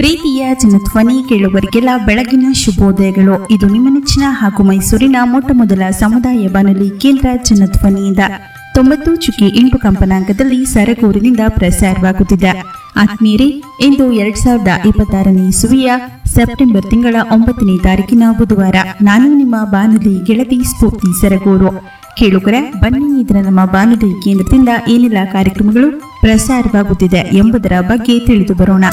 ಪ್ರೀತಿಯ ಜನಧ್ವನಿ ಕೇಳುವರಿಗೆಲ್ಲ ಬೆಳಗಿನ ಶುಭೋದಯಗಳು ಇದು ನಿಮ್ಮ ನೆಚ್ಚಿನ ಹಾಗೂ ಮೈಸೂರಿನ ಮೊಟ್ಟ ಮೊದಲ ಸಮುದಾಯ ಬಾನುಲಿ ಕೇಂದ್ರ ಜನಧ್ವನಿಯಿಂದ ತೊಂಬತ್ತು ಚುಕ್ಕಿ ಎಂಟು ಕಂಪನಾಂಕದಲ್ಲಿ ಸರಗೂರಿನಿಂದ ಪ್ರಸಾರವಾಗುತ್ತಿದೆ ಆತ್ಮೀಯರೇ ಇಂದು ಎರಡ್ ಸಾವಿರದ ಇಪ್ಪತ್ತಾರನೇ ಇಸುವಿಯ ಸೆಪ್ಟೆಂಬರ್ ತಿಂಗಳ ಒಂಬತ್ತನೇ ತಾರೀಕಿನ ಬುಧವಾರ ನಾನು ನಿಮ್ಮ ಬಾನುಲಿ ಗೆಳತಿ ಸ್ಫೂರ್ತಿ ಸರಗೂರು ಕೇಳುಗರೆ ಬನ್ನಿ ಇದರ ನಮ್ಮ ಬಾನುಲಿ ಕೇಂದ್ರದಿಂದ ಏನೆಲ್ಲ ಕಾರ್ಯಕ್ರಮಗಳು ಪ್ರಸಾರವಾಗುತ್ತಿದೆ ಎಂಬುದರ ಬಗ್ಗೆ ತಿಳಿದು ಬರೋಣ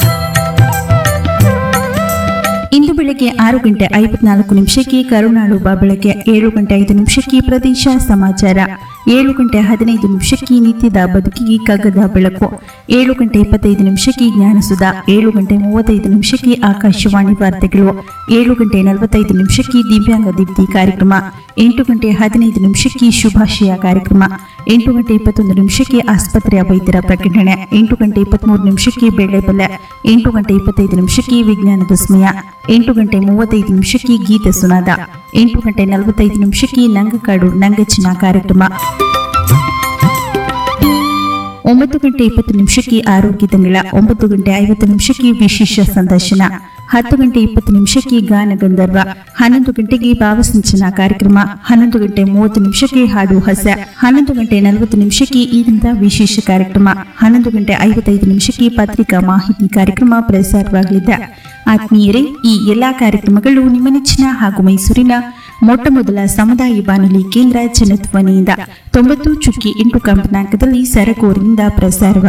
ಇಂದು ಬೆಳಗ್ಗೆ ಆರು ಗಂಟೆ ಐವತ್ನಾಲ್ಕು ನಿಮಿಷಕ್ಕೆ ಕರುಣಾಳು ಬಾ ಬೆಳಗ್ಗೆ ಏಳು ಗಂಟೆ ಐದು ನಿಮಿಷಕ್ಕೆ ಪ್ರದೇಶ ಸಮಾಚಾರ ಏಳು ಗಂಟೆ ಹದಿನೈದು ನಿಮಿಷಕ್ಕೆ ನಿತ್ಯದ ಬದುಕಿಗೆ ಕಗ್ಗದ ಬೆಳಕು ಏಳು ಗಂಟೆ ಇಪ್ಪತ್ತೈದು ನಿಮಿಷಕ್ಕೆ ಜ್ಞಾನಸುಧ ಏಳು ಗಂಟೆ ಮೂವತ್ತೈದು ನಿಮಿಷಕ್ಕೆ ಆಕಾಶವಾಣಿ ವಾರ್ತೆಗಳು ಏಳು ಗಂಟೆ ನಲವತ್ತೈದು ನಿಮಿಷಕ್ಕೆ ದಿವ್ಯಾಂಗ ದೀಪ್ತಿ ಕಾರ್ಯಕ್ರಮ ಎಂಟು ಗಂಟೆ ಹದಿನೈದು ನಿಮಿಷಕ್ಕೆ ಶುಭಾಶಯ ಕಾರ್ಯಕ್ರಮ ಎಂಟು ಗಂಟೆ ಇಪ್ಪತ್ತೊಂದು ನಿಮಿಷಕ್ಕೆ ಆಸ್ಪತ್ರೆಯ ವೈದ್ಯರ ಪ್ರಕಟಣೆ ಎಂಟು ಗಂಟೆ ಇಪ್ಪತ್ಮೂರು ನಿಮಿಷಕ್ಕೆ ಬೆಳೆ ಎಂಟು ಗಂಟೆ ಇಪ್ಪತ್ತೈದು ನಿಮಿಷಕ್ಕೆ ವಿಜ್ಞಾನದ ಸಮಯ ಎಂಟು ಗಂಟೆ ಮೂವತ್ತೈದು ನಿಮಿಷಕ್ಕೆ ಗೀತ ಸುನಾದ ಎಂಟು ಗಂಟೆ ನಲವತ್ತೈದು ನಿಮಿಷಕ್ಕೆ ನಂಗಕಾಡು ನಂಗಚಿನ ಕಾರ್ಯಕ್ರಮ ಒಂಬತ್ತು ಗಂಟೆ ಇಪ್ಪತ್ತು ನಿಮಿಷಕ್ಕೆ ಆರೋಗ್ಯ ತಂಗಳ ಒಂಬತ್ತು ಗಂಟೆ ಐವತ್ತು ನಿಮಿಷಕ್ಕೆ ವಿಶೇಷ ಸಂದರ್ಶನ ಹತ್ತು ಗಂಟೆ ಇಪ್ಪತ್ತು ನಿಮಿಷಕ್ಕೆ ಗಾನ ಗಂಧರ್ವ ಹನ್ನೊಂದು ಗಂಟೆಗೆ ಭಾವಸಿಂಚನ ಕಾರ್ಯಕ್ರಮ ಹನ್ನೊಂದು ಗಂಟೆ ಮೂವತ್ತು ನಿಮಿಷಕ್ಕೆ ಹಾಡು ಹಸ ಹನ್ನೊಂದು ಗಂಟೆ ನಲವತ್ತು ನಿಮಿಷಕ್ಕೆ ಈ ದಿನದ ವಿಶೇಷ ಕಾರ್ಯಕ್ರಮ ಹನ್ನೊಂದು ಗಂಟೆ ಐವತ್ತೈದು ನಿಮಿಷಕ್ಕೆ ಪತ್ರಿಕಾ ಮಾಹಿತಿ ಕಾರ್ಯಕ್ರಮ ಪ್ರಸಾರವಾಗಲಿದೆ ಆತ್ಮೀಯರೇ ಈ ಎಲ್ಲಾ ಕಾರ್ಯಕ್ರಮಗಳು ನಿಮ್ಮ ನೆಚ್ಚಿನ ಹಾಗೂ ಮೈಸೂರಿನ ಮೊಟ್ಟ ಮೊದಲ ಸಮುದಾಯ ಬಾನುಲಿ ಕೇಂದ್ರ ಜನಧ್ವನಿಯಿಂದ ತೊಂಬತ್ತು ಚುಕ್ಕಿ ಎಂಟು ಕಂಪನಾಂಕದಲ್ಲಿ ಸರಗೂರಿನಿಂದ ಪ್ರಸಾರವಾಗುತ್ತಿದೆ